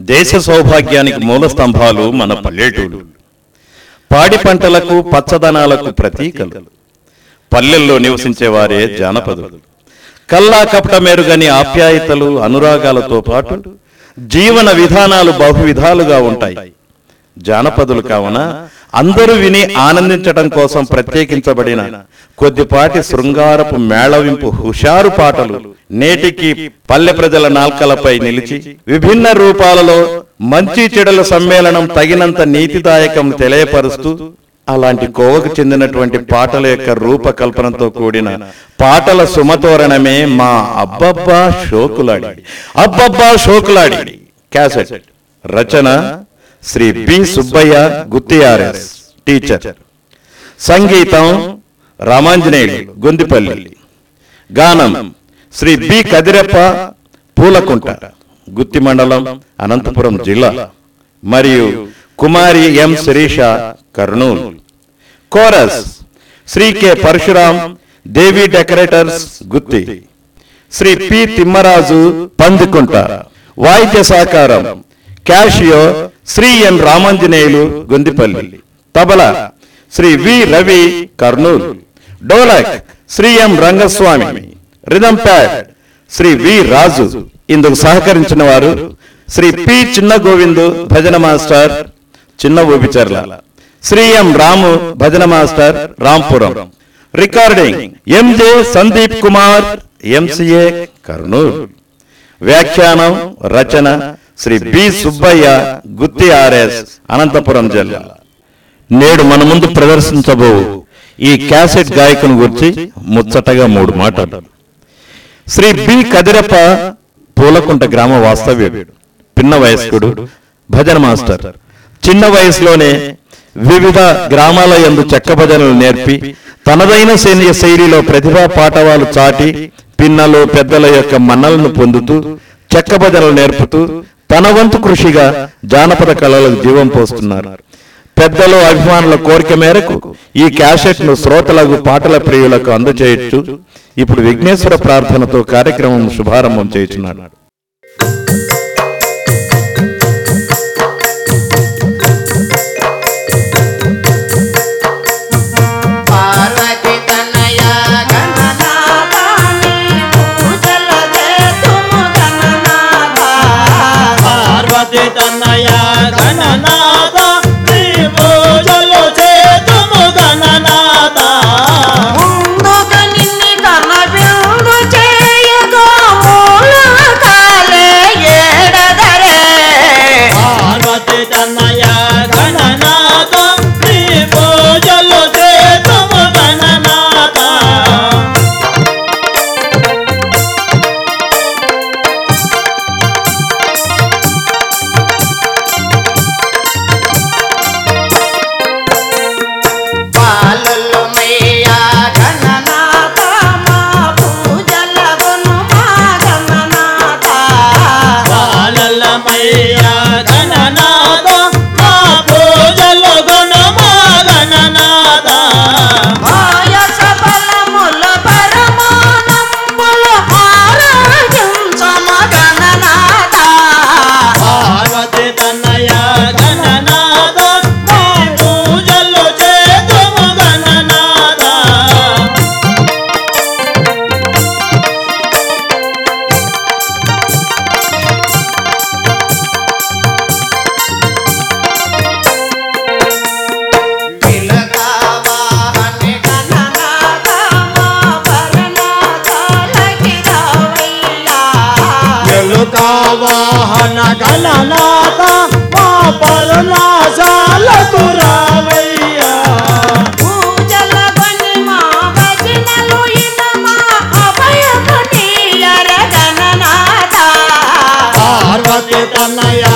దేశ సౌభాగ్యానికి మూల స్తంభాలు మన పల్లెటూరు పాడి పంటలకు పచ్చదనాలకు ప్రతీకలు పల్లెల్లో నివసించేవారే జానపదులు కల్లా కపట మెరుగని ఆప్యాయతలు అనురాగాలతో పాటు జీవన విధానాలు బహువిధాలుగా ఉంటాయి జానపదులు కావున అందరూ విని ఆనందించడం కోసం ప్రత్యేకించబడిన కొద్దిపాటి శృంగారపు మేళవింపు హుషారు పాటలు నేటికి పల్లె ప్రజల నాల్కలపై నిలిచి విభిన్న రూపాలలో మంచి చెడుల సమ్మేళనం తగినంత నీతిదాయకం తెలియపరుస్తూ అలాంటి కోవకు చెందినటువంటి పాటల యొక్క రూపకల్పనతో కూడిన పాటల సుమతోరణమే మా అబ్బబ్బా షోకులాడి అబ్బబ్బా షోకులాడి క్యాసెట్ రచన శ్రీ బి సుబ్బయ్య గుత్తిఆర్ఎస్ టీచర్ సంగీతం రామాంజనేయులు గొందిపల్లి గానం శ్రీ బి కదిరెప్ప పూలకుంట గుత్తి మండలం అనంతపురం జిల్లా మరియు Kumari M Sirisha Kurnool chorus Shri K Parasuram Devi decorators Gutti Shri P Timmaraju Pandikunta వాయిద్య సహకారం Casio Shri N Ramanjaneyulu Gondipalli tabla Shri V Ravi Kurnool dholak Shri M Rangaswamy rhythm pad Shri V Raju ఇందుకు సహకరించిన వారు శ్రీ పి చిన్న గోవిందు భజన మాస్టర్ చిన్న ఊపిచర్ల శ్రీ ఎం రాము భజన master Rampuram recording MJ Sandeep Kumar MCA Kurnool వ్యాఖ్యానం రచన శ్రీ బి సుబ్బయ్య గుత్తి ఆర్ఎస్ అనంతపురం జిల్లా నేడు మన ముందు ప్రదర్శించబో ఈ క్యాసెట్ గాయకుని గురించి ముచ్చటగా మూడు మాటలు శ్రీ బి కదిరప్ప పూలకుంట గ్రామ వాస్తవ్యుడు పిన్న వయస్కుడు భజన మాస్టర్ చిన్న వయసులోనే వివిధ గ్రామాల యందు చెక్క భజనలు నేర్పి తనదైన శైలి శైలిలో ప్రతిభా పాఠవాలు చాటి పిన్నలు పెద్దల యొక్క మన్నలను పొందుతూ చెక్క భజనలు నేర్పుతూ తన వంతు కృషిగా జానపద కళలకు జీవం పోస్తున్నారు పెద్దలు అభిమానుల కోరిక మేరకు ఈ క్యాసెట్ ను శ్రోతలకు పాటల ప్రియులకు అందజేయచ్చు ఇప్పుడు విఘ్నేశ్వర ప్రార్థనతో కార్యక్రమం శుభారంభం చేయుచున్నాడు పార్వతి తనయ గణనాథాని పూజల చేతుము గణనాథ పార్వతి తన్నయ గణనాథ నీ పూజలు చేతుము గణనాథ ముందుగా నిన్ని కనబిందు చేయగా మూల కాలే ఏడదరే పార్వతి తన్నయ గణనాథ నీ పూజలు చేతుము గణనాథ పాలలు మయ్యా గణనాథ మా పూజల గును మా గణనాథ బాలలమయ్య గణనాథ మా పూజలు గుణమా గణనాథ మాయస బలముల పరమానంబులు ఆరాధించమ గణనాథ పార్వతి తన్నయ గణనాథ మా పూజలు చేతుము గణనాథ పిలకావాహని గణనాథ మా పరనాథాలకి రావయ్యా వెలుకా వాహన గణనాథ మా పరుణాశాలకు రావయ్యా పూజల బని మా భజనలు ఇన మా అభయము నీయర గణనాథ పార్వతి తన్నయ